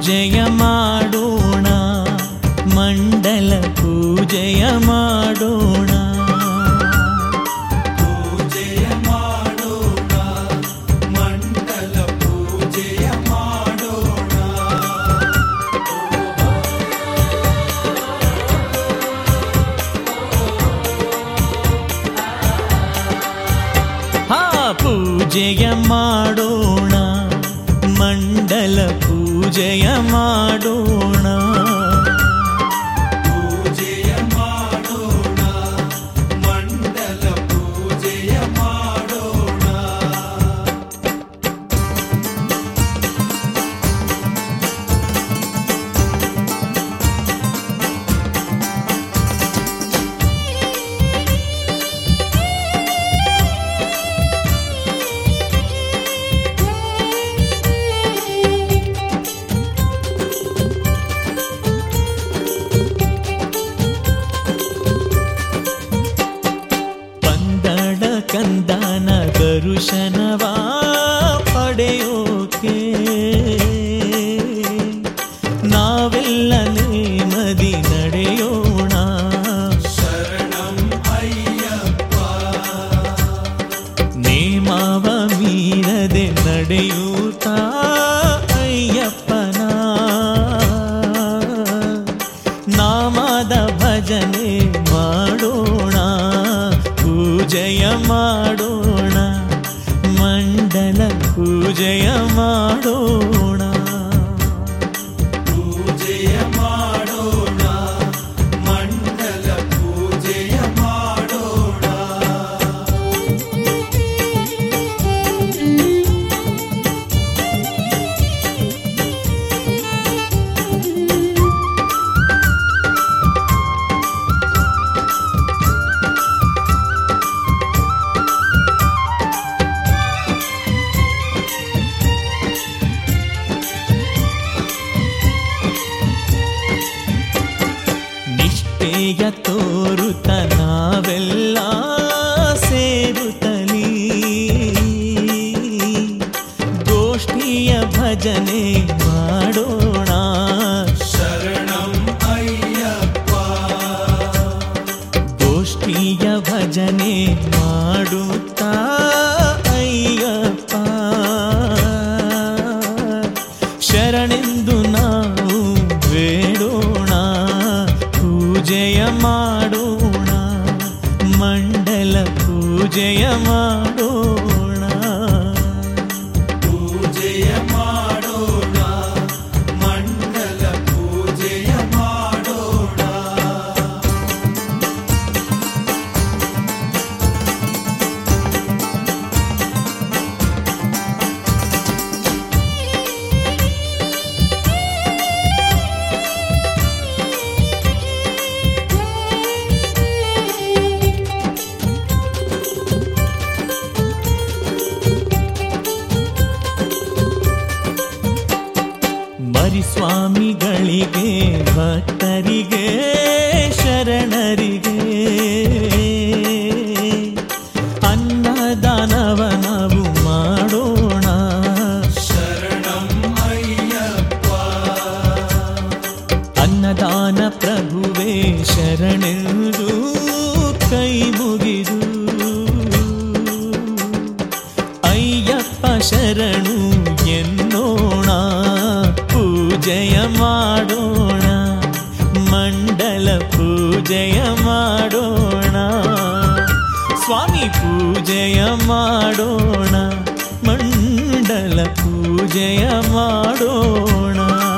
ಪೂಜೆಯ ಮಾಡೋಣ ಮಂಡಲ ಪೂಜೆಯ ಮಾಡೋಣ ಪೂಜೆಯ ಮಾಡೋಣ ಮಂಡಲ ಪೂಜೆಯ ಮಾಡೋಣ ಹಾ ಪೂಜೆಯ ಮಾಡೋಣ ಮಂಡಲ ಪೂಜೆಯ ಮಾಡೋಣ ಪೂಜೆಯ ಮಾಡೋಣ ಮಂಡಲ ಪೂಜೆಯ ಮಾಡೋಣ ಪಂದಡ ಕಂದನ ದರುಶನವಾ ಪಡೆಯೋಕೆ ನಾವೆಲ್ಲ ನೇಮದಿ ನಡೆಯೋಣ ಶರಣಂ ಅಯ್ಯಪ್ಪ ನೇಮಾವ ಮೀರದೆ ನಡೆಯೂತಾ ಅಯ್ಯಪ್ಪನ ನಾಮದ ಭಜನೆ ಮಾಡೋಣ ಪೂಜೆಯ ಮಾಡೋಣ ಮಂಡಲ ಪೂಜೆಯ ಮಾಡೋಣ ಪೂಜೆಯ ಮಾಡೋಣ ಮಂಡಲ ಪೂಜೆಯ ಮಾಡೋಣ ನಿಷ್ಠೆಯ ತೋರುತ್ತ ನಾವೆಲ್ಲ ಸೇರುತ್ತಲೀ ಗೋಷ್ಠಿಯ ಭಜನೆ ಮಾಡೋಣ ಶರಣಂ ಅಯ್ಯಪ್ಪ ಗೋಷ್ಠಿಯ ಭಜನೆ ಮಾಡುತ್ತಾ ಅಯ್ಯಪ್ಪ ಶರಣೆಂದು ನಾವು ಬೇಡೋಣ ಪೂಜೆಯ ಮಾಡೋಣ ಮಂಡಲ ಪೂಜೆಯ ಮಾಡೋಣ ಪೂಜೆಯ ಮಾಡೋಣ ಮಂಡಲ ಪೂಜೆಯ ಮಾಡೋಣ ಮರಿಸ್ವಾಮಿಗಳಿಗೆ ಭಕ್ತರಿಗೆ ಶರಣರಿಗೆ ಅನ್ನದಾನವ ನಾವು ಮಾಡೋಣ ಶರಣಂ ಅಯ್ಯಪ್ಪ ಅನ್ನದಾನ ಪ್ರಭುವೇ ಶರಣೆಂದು ಕೈ ಮುಗಿದು ಅಯ್ಯಪ್ಪ ಶರಣು ಎನ್ನೋಣ ಪೂಜೆಯ ಮಾಡೋಣ ಮಂಡಲ ಪೂಜೆಯ ಮಾಡೋಣ ಸ್ವಾಮಿ ಪೂಜೆಯ ಮಾಡೋಣ ಮಂಡಲ ಪೂಜೆಯ ಮಾಡೋಣ